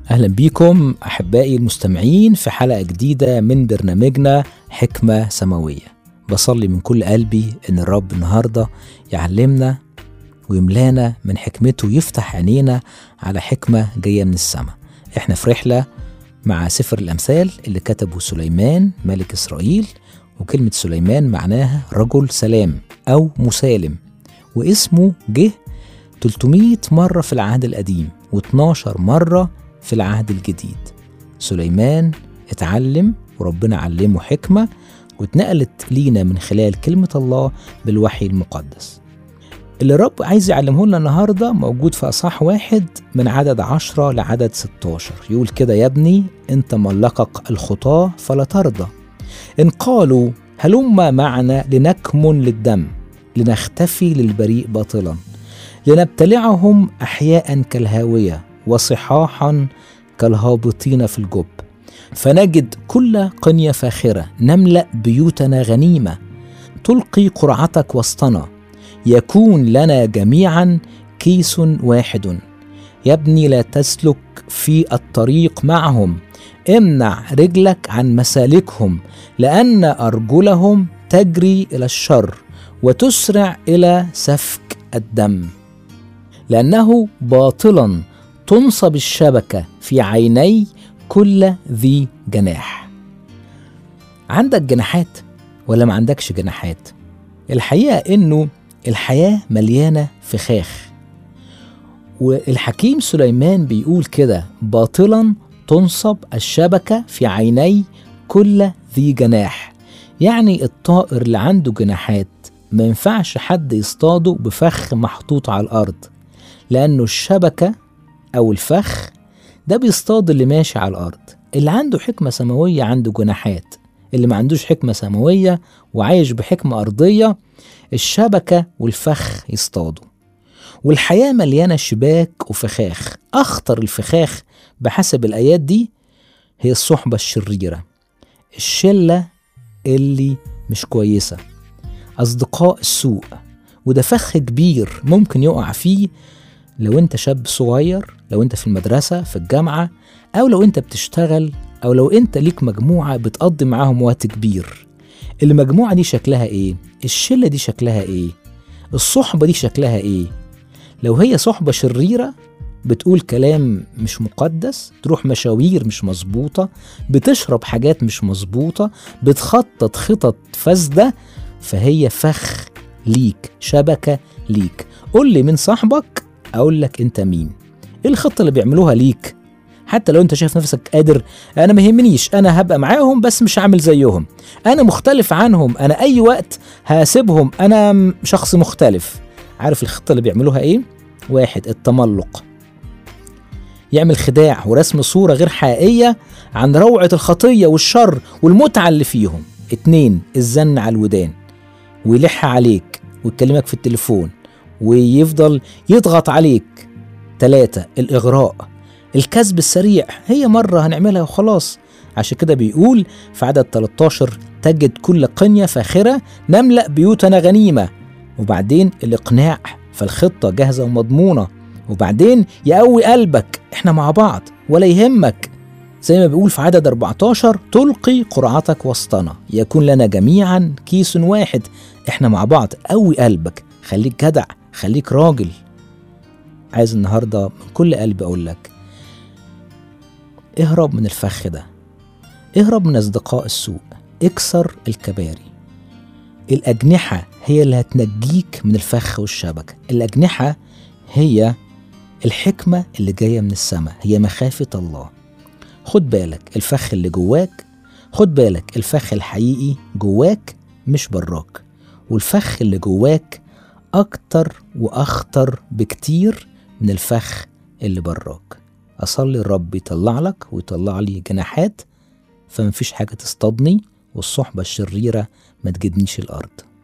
أهلا بيكم أحبائي المستمعين في حلقة جديدة من برنامجنا حكمة سماوية بصلي من كل قلبي إن الرب النهاردة يعلمنا ويملانا من حكمته ويفتح عينينا على حكمة جاية من السماء إحنا في رحلة مع سفر الأمثال اللي كتبه سليمان ملك إسرائيل وكلمة سليمان معناها رجل سلام أو مسالم واسمه جه 300 مرة في العهد القديم و12 مرة في العهد الجديد سليمان اتعلم وربنا علمه حكمة واتنقلت لينا من خلال كلمة الله بالوحي المقدس اللي الرب عايز يعلمه لنا النهاردة موجود في أصح واحد من عدد عشرة لعدد 16 يقول كده يا ابني انت ملقك الخطاة فلا ترضى إن قالوا هلم معنا لنكمن للدم لنختفي للبريء باطلا لنبتلعهم أحياء كالهاوية وصحاحا كالهابطين في الجب فنجد كل قنية فاخرة نملأ بيوتنا غنيمة تلقي قرعتك وسطنا يكون لنا جميعا كيس واحد يا ابني لا تسلك في الطريق معهم امنع رجلك عن مسالكهم لأن أرجلهم تجري إلى الشر وتسرع إلى سفك الدم لأنه باطلا تنصب الشبكة في عيني كل ذي جناح عندك جناحات ولا ما عندكش جناحات الحقيقة إنه الحياة مليانة فخاخ والحكيم سليمان بيقول كده باطلا تنصب الشبكة في عيني كل ذي جناح يعني الطائر اللي عنده جناحات ما ينفعش حد يصطاده بفخ محطوط على الأرض لأنه الشبكة أو الفخ ده بيصطاد اللي ماشي على الأرض اللي عنده حكمة سماوية عنده جناحات اللي ما عندوش حكمة سماوية وعايش بحكمة أرضية الشبكة والفخ يصطادوا والحياة مليانة شباك وفخاخ أخطر الفخاخ بحسب الآيات دي هي الصحبة الشريرة الشلة اللي مش كويسة أصدقاء السوء وده فخ كبير ممكن يقع فيه لو انت شاب صغير لو انت في المدرسة في الجامعة أو لو انت بتشتغل أو لو انت ليك مجموعة بتقضي معاهم وقت كبير المجموعة دي شكلها ايه؟ الشلة دي شكلها ايه؟ الصحبة دي شكلها ايه؟ لو هي صحبة شريرة بتقول كلام مش مقدس تروح مشاوير مش مظبوطة بتشرب حاجات مش مظبوطة بتخطط خطط فاسدة فهي فخ ليك شبكة ليك قول لي من صاحبك اقول لك انت مين ايه الخطه اللي بيعملوها ليك حتى لو انت شايف نفسك قادر انا ما يهمنيش انا هبقى معاهم بس مش هعمل زيهم انا مختلف عنهم انا اي وقت هسيبهم انا شخص مختلف عارف الخطه اللي بيعملوها ايه واحد التملق يعمل خداع ورسم صورة غير حقيقية عن روعة الخطية والشر والمتعة اللي فيهم اتنين الزن على الودان ويلح عليك ويكلمك في التليفون ويفضل يضغط عليك تلاتة الإغراء الكذب السريع هي مرة هنعملها وخلاص عشان كده بيقول في عدد 13 تجد كل قنية فاخرة نملأ بيوتنا غنيمة وبعدين الإقناع فالخطة جاهزة ومضمونة وبعدين يقوي قلبك احنا مع بعض ولا يهمك زي ما بيقول في عدد 14 تلقي قرعتك وسطنا يكون لنا جميعا كيس واحد احنا مع بعض قوي قلبك خليك جدع خليك راجل عايز النهاردة من كل قلبي أقول لك اهرب من الفخ ده اهرب من أصدقاء السوء اكسر الكباري الأجنحة هي اللي هتنجيك من الفخ والشبكة الأجنحة هي الحكمة اللي جاية من السماء هي مخافة الله خد بالك الفخ اللي جواك خد بالك الفخ الحقيقي جواك مش براك والفخ اللي جواك أكتر وأخطر بكتير من الفخ اللي براك أصلي الرب يطلع لك ويطلع لي جناحات فمفيش حاجة تصطادني والصحبة الشريرة ما تجدنيش الأرض